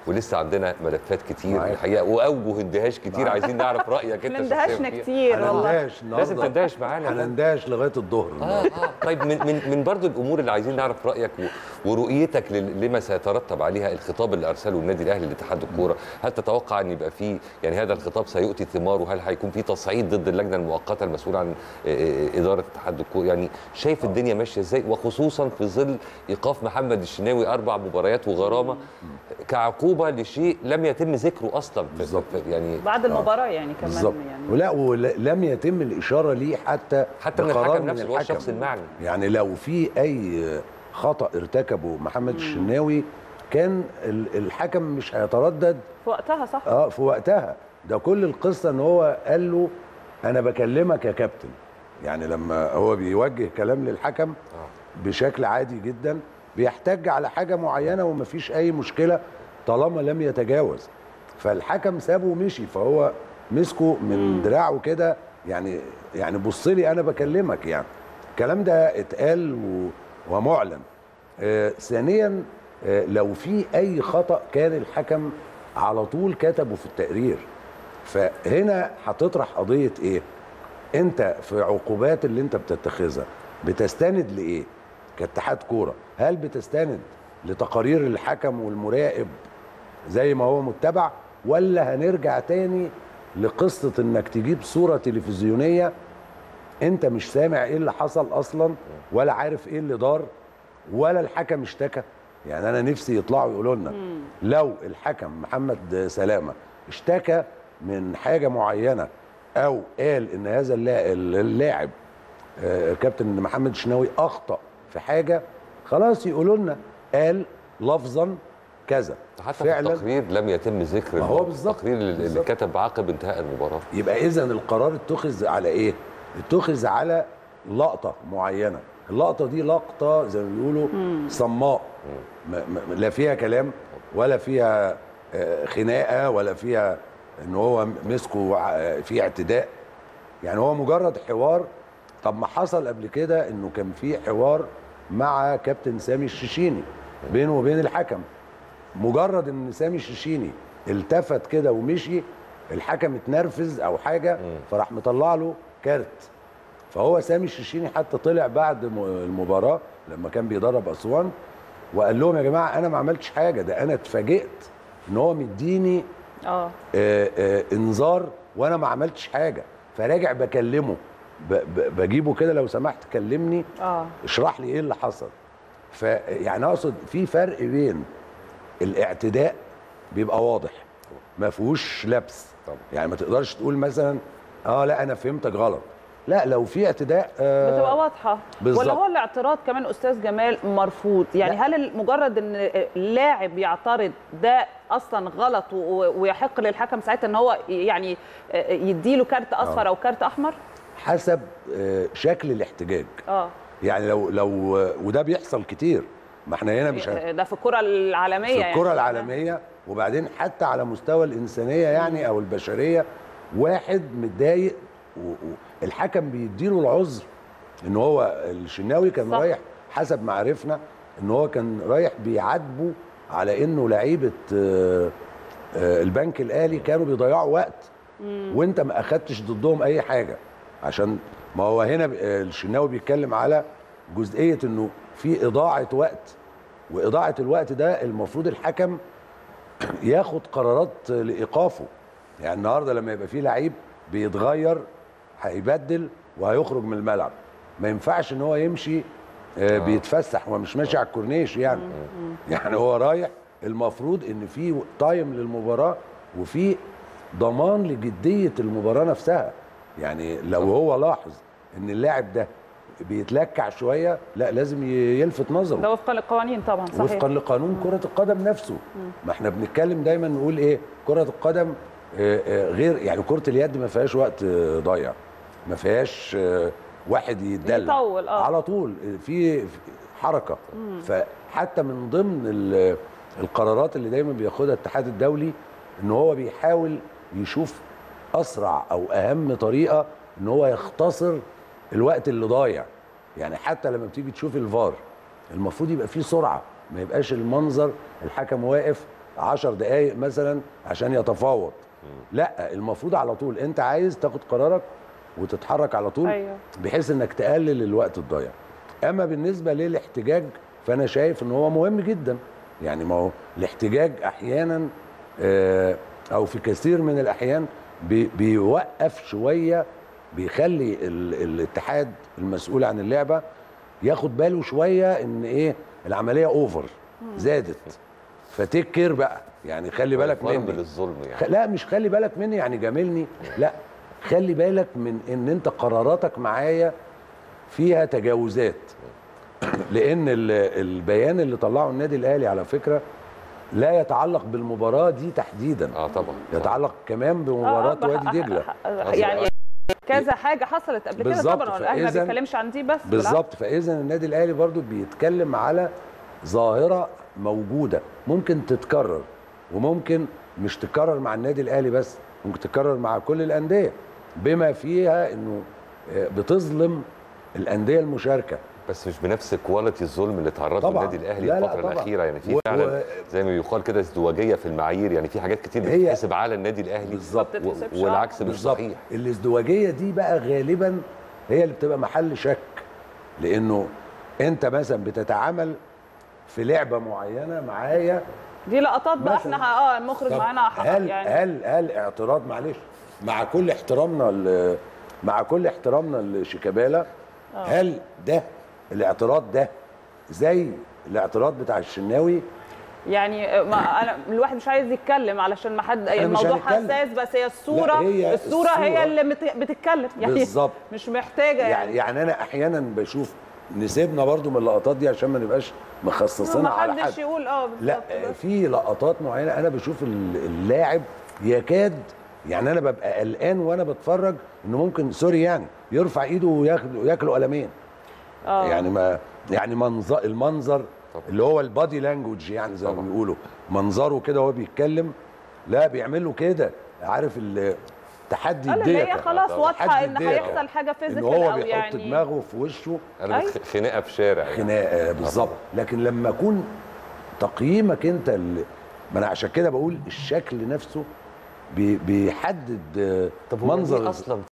ولسه عندنا ملفات كتير معاك. الحقيقه واوجه اندهاش كتير عايزين نعرف رايك انت احنا شخصياً اندهشنا فيها. كتير والله هنندهش لازم النهارده تندهش معانا يا فندم. هنندهش لغايه الظهر اه اه طيب من من من برضه الامور اللي عايزين نعرف رايك و- ورؤيتك لل- لما سيترتب عليها الخطاب اللي ارسله النادي الاهلي لاتحاد الكوره، هل تتوقع ان يبقى فيه يعني هذا الخطاب سيؤتي ثماره؟ هل هيكون في تصعيد ضد اللجنه المؤقته المسؤوله عن آه، آه، اداره اتحاد الكوره؟ يعني شايف الدنيا ماشيه ازاي وخصوصا في ظل ايقاف محمد الشناوي اربع مباريات وغرامه كعقوبه لشيء لم يتم ذكره اصلا في- بالظبط. في- يعني بعد المباراه يعني كمان بالظبط يعني ولا ولم يتم الاشاره ليه حتى حتى من بقرار الحكم نفسه اللي هو الحكم. الشخص المعني يعني لو في اي خطا ارتكبه محمد الشناوي كان ال- الحكم مش هيتردد في وقتها صح اه في وقتها ده كل القصه ان هو قال له انا بكلمك يا كابتن يعني لما هو بيوجه كلام للحكم بشكل عادي جدا بيحتج على حاجه معينه ومفيش اي مشكله طالما لم يتجاوز فالحكم سابه ومشي فهو مسكه من دراعه كده يعني يعني بص لي انا بكلمك يعني الكلام ده اتقال و- ومعلن آه ثانيا آه لو في اي خطا كان الحكم على طول كتبه في التقرير فهنا هتطرح قضيه ايه انت في عقوبات اللي انت بتتخذها بتستند لايه كاتحاد كوره هل بتستند لتقارير الحكم والمراقب زي ما هو متبع ولا هنرجع تاني لقصه انك تجيب صوره تلفزيونيه انت مش سامع ايه اللي حصل اصلا ولا عارف ايه اللي دار ولا الحكم اشتكى يعني انا نفسي يطلعوا يقولوا لنا لو الحكم محمد سلامه اشتكى من حاجه معينه او قال ان هذا اللا- اللاعب آه، كابتن محمد الشناوي اخطا في حاجه خلاص يقولوا لنا قال لفظا كذا حتى في التقرير لم يتم ذكر ما هو بالظبط، التقرير اللي اللي بالظبط. كتب عقب انتهاء المباراه يبقى اذا القرار اتخذ على ايه؟ اتخذ على لقطه معينه، اللقطه دي لقطه زي ما بيقولوا صماء ما ما لا فيها كلام ولا فيها آه، خناقه ولا فيها ان هو مسكه ع- في اعتداء يعني هو مجرد حوار طب ما حصل قبل كده انه كان في حوار مع كابتن سامي الشيشيني بينه وبين الحكم مجرد ان سامي الشيشيني التفت كده ومشي الحكم اتنرفز او حاجه فراح مطلع له كارت فهو سامي الشيشيني حتى طلع بعد م- المباراه لما كان بيدرب اسوان وقال لهم يا جماعه انا ما عملتش حاجه ده انا اتفاجئت ان هو مديني اه آه، آه، انذار وانا ما عملتش حاجه فراجع بكلمه ب- ب- بجيبه كده لو سمحت كلمني اه اشرح لي ايه اللي حصل فيعني اقصد في فرق بين الاعتداء بيبقى واضح ما فيهوش لبس طبعا. يعني ما تقدرش تقول مثلا اه لا انا فهمتك غلط لا لو في اعتداء آه بتبقى واضحه بالظبط. ولا هو الاعتراض كمان استاذ جمال مرفوض يعني لا. هل مجرد ان اللاعب يعترض ده اصلا غلط و- ويحق للحكم ساعتها ان هو يعني يديله كارت اصفر او كارت احمر حسب آه شكل الاحتجاج اه يعني لو لو وده بيحصل كتير ما احنا هنا مش ه- ده في الكره العالميه في يعني. الكرة العالمية وبعدين حتى على مستوى الإنسانية يعني أو البشرية واحد متضايق والحكم بيديله العذر إن هو الشناوي كان صح. رايح حسب ما عرفنا إن هو كان رايح بيعاتبه على إنه لعيبة آه، آه، البنك الأهلي كانوا بيضيعوا وقت وأنت ما أخدتش ضدهم أي حاجة عشان ما هو هنا ب- آه، الشناوي بيتكلم على جزئية إنه في إضاعة وقت واضاعه الوقت ده المفروض الحكم ياخد قرارات لايقافه يعني النهارده لما يبقى في لعيب بيتغير هيبدل وهيخرج من الملعب ما ينفعش ان هو يمشي آه، بيتفسح هو مش ماشي على الكورنيش يعني يعني هو رايح المفروض ان في تايم للمباراه وفي ضمان لجديه المباراه نفسها يعني لو هو لاحظ ان اللاعب ده بيتلكع شويه لا لازم ي- يلفت نظره ده وفقا للقوانين طبعا صحيح وفقا لقانون كرة القدم نفسه ما احنا بنتكلم دايما نقول ايه كرة القدم آه، آه، غير يعني كرة اليد ما فيهاش وقت آه، ضايع ما فيهاش آه، واحد يتدلع يطول، آه. على طول آه، في في حركة فحتى من ضمن ال- القرارات اللي دايما بياخدها الاتحاد الدولي ان هو بيحاول يشوف اسرع او اهم طريقة ان هو يختصر الوقت اللي ضايع يعني حتى لما بتيجي تشوف الفار المفروض يبقى فيه سرعه ما يبقاش المنظر الحكم واقف 10 دقائق مثلا عشان يتفاوض لا المفروض على طول انت عايز تاخد قرارك وتتحرك على طول أيوه. بحيث انك تقلل الوقت الضايع اما بالنسبه للاحتجاج فانا شايف ان هو مهم جدا يعني ما هو الاحتجاج احيانا آه، او في كثير من الاحيان بي- بيوقف شويه بيخلي ال- الاتحاد المسؤول عن اللعبه ياخد باله شويه ان ايه العمليه اوفر زادت فتيك كير بقى يعني خلي بالك فرض مني للظلم يعني خ- لا مش خلي بالك مني يعني جاملني لا خلي بالك من ان انت قراراتك معايا فيها تجاوزات لان ال- البيان اللي طلعه النادي الاهلي على فكره لا يتعلق بالمباراه دي تحديدا اه طبعا يتعلق كمان آه، بمباراه آه، وادي دجله يعني كذا حاجه حصلت قبل كده بالظبط، طبعا الاهلي ما فإذا- بيتكلمش عن دي بس بالعكس. بالظبط فاذا النادي الاهلي برضو بيتكلم على ظاهره موجوده ممكن تتكرر وممكن مش تتكرر مع النادي الاهلي بس ممكن تتكرر مع كل الانديه بما فيها انه آه، بتظلم الانديه المشاركه بس مش بنفس كواليتي الظلم اللي تعرض له طبعاً. النادي الاهلي لا، لا، الفتره طبعاً. الاخيره يعني في و- فعلا و- زي ما بيقال كده ازدواجيه في المعايير يعني في حاجات كتير هي- بتتحسب على النادي الاهلي بالظبط. و- بتتحسبش، آه. والعكس مش بالظبط صحيح الازدواجيه دي بقى غالبا هي اللي بتبقى محل شك لانه انت مثلا بتتعامل في لعبه معينه معايا دي لقطات بقى مثلاً. احنا اه المخرج طب معانا حق هل يعني هل هل اعتراض معلش مع كل احترامنا ل- مع كل احترامنا لشيكابالا هل ده الاعتراض ده زي الاعتراض بتاع الشناوي يعني ما انا الواحد مش عايز يتكلم علشان ما حد مش الموضوع هنتكلم. حساس بس هي الصوره لا، هي الصوره هي الصورة. اللي مت- بتتكلم يعني بالظبط. مش محتاجه يعني يعني, يعني انا احيانا بشوف نسيبنا برضو من اللقطات دي عشان ما نبقاش مخصصينها ما على حدش حد يقول اه لا بالظبط بس. في لقطات معينه انا بشوف ال- اللاعب يكاد يعني انا ببقى قلقان وانا بتفرج انه ممكن سوري يعني يرفع ايده وياخد وياكله قلمين اه يعني ما يعني منظر المنظر اللي هو البادي لانجوج يعني زي ما طبعاً. بيقولوا منظره كده وهو بيتكلم لا بيعمل له كده عارف ال- تحدي لا، لا، هي الديكه خلاص طبعاً. واضحه تحدي ان الديكة. هيحصل حاجه ان فيزيكال هو او بيحط يعني دماغه في وشه انا أيوة. بتخ- خناقه في شارع يعني. خناقه بالظبط لكن لما اكون تقييمك انت اللي ما انا عشان كده بقول الشكل نفسه بي- بيحدد آه، طب هو منظر ليه اصلا